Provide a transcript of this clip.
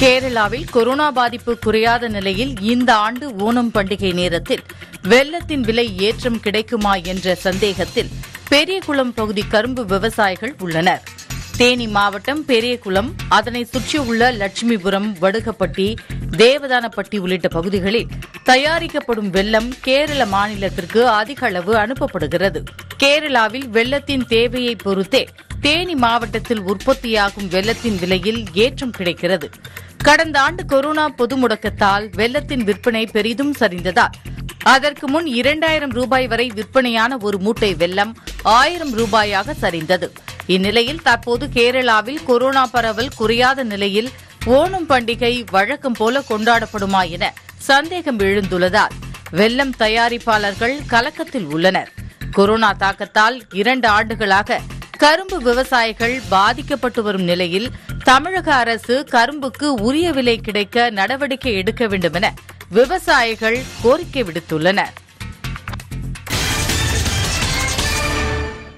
கேரளாவில் கொரோனா பாதிப்பு குறையாத நிலையில் இந்த ஆண்டு ஓணம் பண்டிகை நேரத்தில் வெள்ளத்தின் விலை ஏற்றம் கிடைக்குமா என்ற சந்தேகத்தில் பெரியகுளம் பகுதி கரும்பு விவசாயிகள் உள்ளனர் தேனி மாவட்டம் பெரியகுளம் அதனை சுற்றியுள்ள லட்சுமிபுரம் வடுகப்பட்டி தேவதானப்பட்டி உள்ளிட்ட பகுதிகளில் தயாரிக்கப்படும் வெள்ளம் கேரள மாநிலத்திற்கு அதிக அளவு அனுப்பப்படுகிறது கேரளாவில் வெள்ளத்தின் தேவையை பொறுத்தே தேனி மாவட்டத்தில் உற்பத்தியாகும் வெள்ளத்தின் விலையில் ஏற்றம் கிடைக்கிறது கடந்த ஆண்டு கொரோனா பொது முடக்கத்தால் வெள்ளத்தின் விற்பனை பெரிதும் சரிந்ததால் அதற்கு முன் இரண்டாயிரம் ரூபாய் வரை விற்பனையான ஒரு மூட்டை வெள்ளம் ஆயிரம் ரூபாயாக சரிந்தது இந்நிலையில் தற்போது கேரளாவில் கொரோனா பரவல் குறையாத நிலையில் ஓணம் பண்டிகை வழக்கம் போல கொண்டாடப்படுமா என சந்தேகம் எழுந்துள்ளதால் வெள்ளம் தயாரிப்பாளர்கள் கலக்கத்தில் உள்ளனர் கொரோனா தாக்கத்தால் இரண்டு ஆண்டுகளாக கரும்பு விவசாயிகள் பாதிக்கப்பட்டு வரும் நிலையில் தமிழக அரசு கரும்புக்கு உரிய விலை கிடைக்க நடவடிக்கை எடுக்க வேண்டும் என விவசாயிகள் கோரிக்கை விடுத்துள்ளனர்